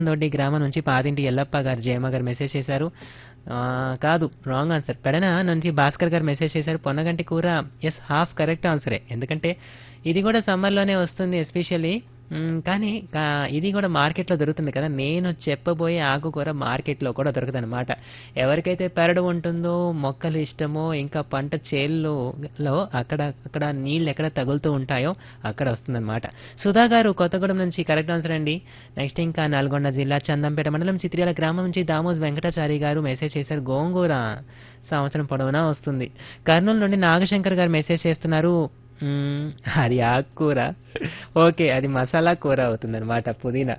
దొడ్డి గ్రామం నుంచి పాతింటి ఎల్లప్ప గారు జయమ్మ గారు మెసేజ్ చేశారు ఆ, కాదు రాంగ్ ఆన్సర్ పెడన నుంచి భాస్కర్ గారు మెసేజ్ చేశారు పొన్నగంటి కూర ఎస్ హాఫ్ కరెక్ట్ ఆన్సరే ఎందుకంటే ఇది కూడా సమ్మర్లోనే వస్తుంది ఎస్పెషల్లీ కానీ కా- ఇది కూడా మార్కెట్లో దొరుకుతుంది కదా నేను చెప్పబోయే ఆకుకూర మార్కెట్లో కూడా దొరుకుతుంది అనమాట ఎవరికైతే పెరడు ఉంటుందో మొక్కలు ఇష్టమో ఇంకా పంట చేల్లో అక్కడ అక్కడ నీళ్ళు ఎక్కడ తగులుతూ ఉంటాయో అక్కడ వస్తుందన్నమాట సుధా గారు కొత్తగూడెం నుంచి కరెక్ట్ ఆన్సర్ అండి నెక్స్ట్ ఇంకా నల్గొండ జిల్లా చందంపేట మండలం చిత్రియాల గ్రామం నుంచి దామోజ్ వెంకటాచారి గారు మెసేజ్ చేశారు గోంగూర సంవత్సరం పొడవునా వస్తుంది కర్నూలు నుండి నాగశంకర్ గారు మెసేజ్ చేస్తున్నారు మ్మ్, అది ఆకుకూర ఓకే అది మసాలా కూర అవుతుంది అనమాట పుదీనా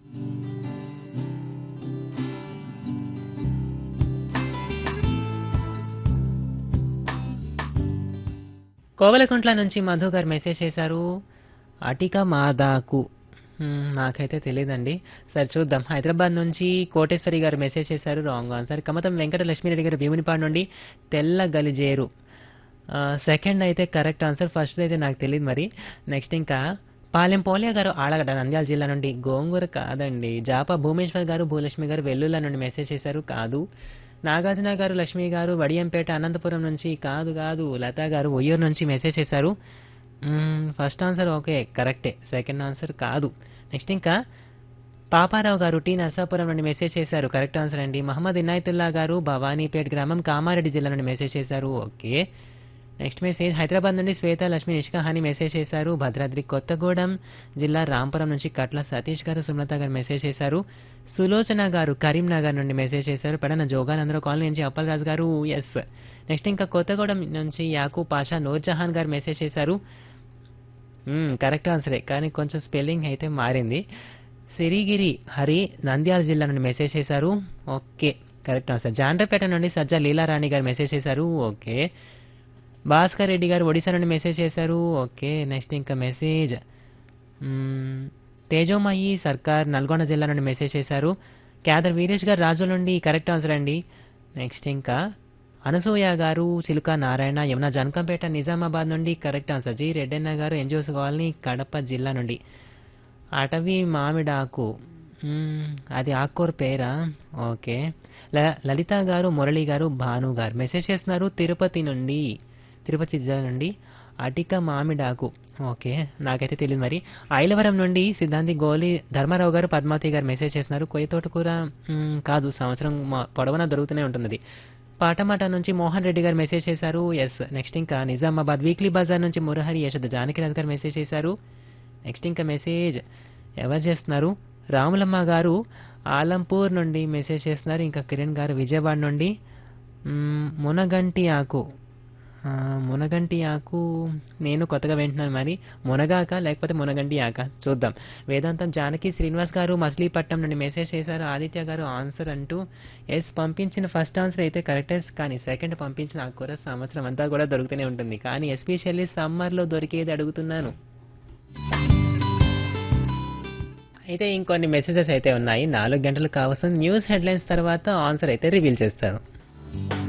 కోవలకుంట్ల నుంచి మధు గారు మెసేజ్ చేశారు అటిక మాదాకు మ్మ్, నాకైతే తెలియదండి సరే చూద్దాం హైదరాబాద్ నుంచి కోటేశ్వరి గారు మెసేజ్ చేశారు రాంగ్ ఆన్సర్ కమతం వెంకట లక్ష్మీరెడ్డి గారు భీమునిపాడు నుండి తెల్ల గలిజేరు సెకండ్ అయితే కరెక్ట్ ఆన్సర్ ఫస్ట్ అయితే నాకు తెలియదు మరి నెక్స్ట్ ఇంకా పాలెం పోలియా గారు ఆడగడ్డ నంద్యాల జిల్లా నుండి గోంగూర కాదండి జాపా భూమేశ్వర్ గారు భూలక్ష్మి గారు వెల్లుల్లా నుండి మెసేజ్ చేశారు కాదు నాగార్జున గారు లక్ష్మి గారు వడియంపేట అనంతపురం నుంచి కాదు కాదు లతా గారు ఒయ్యూరు నుంచి మెసేజ్ చేశారు ఫస్ట్ ఆన్సర్ ఓకే కరెక్టే సెకండ్ ఆన్సర్ కాదు నెక్స్ట్ ఇంకా పాపారావు గారు టీ నర్సాపురం నుండి మెసేజ్ చేశారు కరెక్ట్ ఆన్సర్ అండి మహమ్మద్ ఇనాయతుల్లా గారు భవానీపేట్ గ్రామం కామారెడ్డి జిల్లా నుండి మెసేజ్ చేశారు ఓకే నెక్స్ట్ మెసేజ్ హైదరాబాద్ నుండి శ్వేత లక్ష్మి నిష్కాహాని మెసేజ్ చేశారు భద్రాద్రి కొత్తగూడెం జిల్లా రాంపురం నుంచి కట్ల సతీష్ గారు సుమలత గారు మెసేజ్ చేశారు సులోచన గారు కరీంనగర్ నుండి మెసేజ్ చేశారు పెడన జోగానందరూ కాలనీ నుంచి అప్పలరాజు గారు ఎస్ నెక్స్ట్ ఇంకా కొత్తగూడెం నుంచి యాకూ పాషా నూర్జహాన్ గారు మెసేజ్ చేశారు కరెక్ట్ ఆన్సరే కానీ కొంచెం స్పెల్లింగ్ అయితే మారింది సిరిగిరి హరి నంద్యాల జిల్లా నుండి మెసేజ్ చేశారు ఓకే కరెక్ట్ ఆన్సర్ జాండ్రపేట నుండి సజ్జా లీలారాణి గారు మెసేజ్ చేశారు ఓకే భాస్కర్ రెడ్డి గారు ఒడిశా నుండి మెసేజ్ చేశారు ఓకే నెక్స్ట్ ఇంకా మెసేజ్ మ్మ్, తేజోమయి సర్కార్ నల్గొండ జిల్లా నుండి మెసేజ్ చేశారు క్యాదర్ వీరేష్ గారు రాజు నుండి కరెక్ట్ ఆన్సర్ అండి నెక్స్ట్ ఇంకా అనసూయ గారు చిలుక నారాయణ యమున జనకంపేట నిజామాబాద్ నుండి కరెక్ట్ ఆన్సర్ జి రెడ్డన్న గారు ఎన్జిఓస్ కాలనీ కడప జిల్లా నుండి అటవీ మామిడాకు మ్మ్, అది ఆకుకూర పేరా ఓకే ల- లలిత గారు మురళి గారు భాను గారు మెసేజ్ చేస్తున్నారు తిరుపతి నుండి తిరుపతి జిల్లా నుండి అటిక మామిడాకు ఓకే నాకైతే తెలియదు మరి ఐలవరం నుండి సిద్ధాంతి గోలి ధర్మారావు గారు పద్మావతి గారు మెసేజ్ చేస్తున్నారు కొయ్య తోటకూర మ్మ్, కాదు సంవత్సరం మా- పొడవునా దొరుకుతూనే ఉంటుంది పాటమాట నుంచి మోహన్ రెడ్డి గారు మెసేజ్ చేశారు ఎస్ నెక్స్ట్ ఇంకా నిజామాబాద్ వీక్లీ బజార్ నుంచి మురహరి యశోద జానకిరాజ్ గారు మెసేజ్ చేశారు నెక్స్ట్ ఇంకా మెసేజ్ ఎవరు చేస్తున్నారు రాములమ్మ గారు ఆలంపూర్ నుండి మెసేజ్ చేస్తున్నారు ఇంకా కిరణ్ గారు విజయవాడ నుండి మ్మ్, మునగంటి ఆకు ఆ, మునగంటి ఆకు నేను కొత్తగా వింటున్నాను మరి మునగాక లేకపోతే మునగంటి ఆక చూద్దాం వేదాంతం జానకి శ్రీనివాస్ గారు మచిలీపట్నం నుండి మెసేజ్ చేశారు ఆదిత్య గారు ఆన్సర్ అంటూ ఎస్ పంపించిన ఫస్ట్ ఆన్సర్ అయితే కరెక్టే కానీ సెకండ్ పంపించిన ఆకుకూర సంవత్సరం అంతా కూడా దొరుకుతూనే ఉంటుంది కానీ ఎస్పెషల్లీ సమ్మర్లో దొరికేది అడుగుతున్నాను అయితే ఇంకొన్ని మెసేజెస్ అయితే ఉన్నాయి నాలుగు గంటలు కావస్తుంది న్యూస్ హెడ్లైన్స్ తర్వాత ఆన్సర్ అయితే రివీల్ చేస్తాను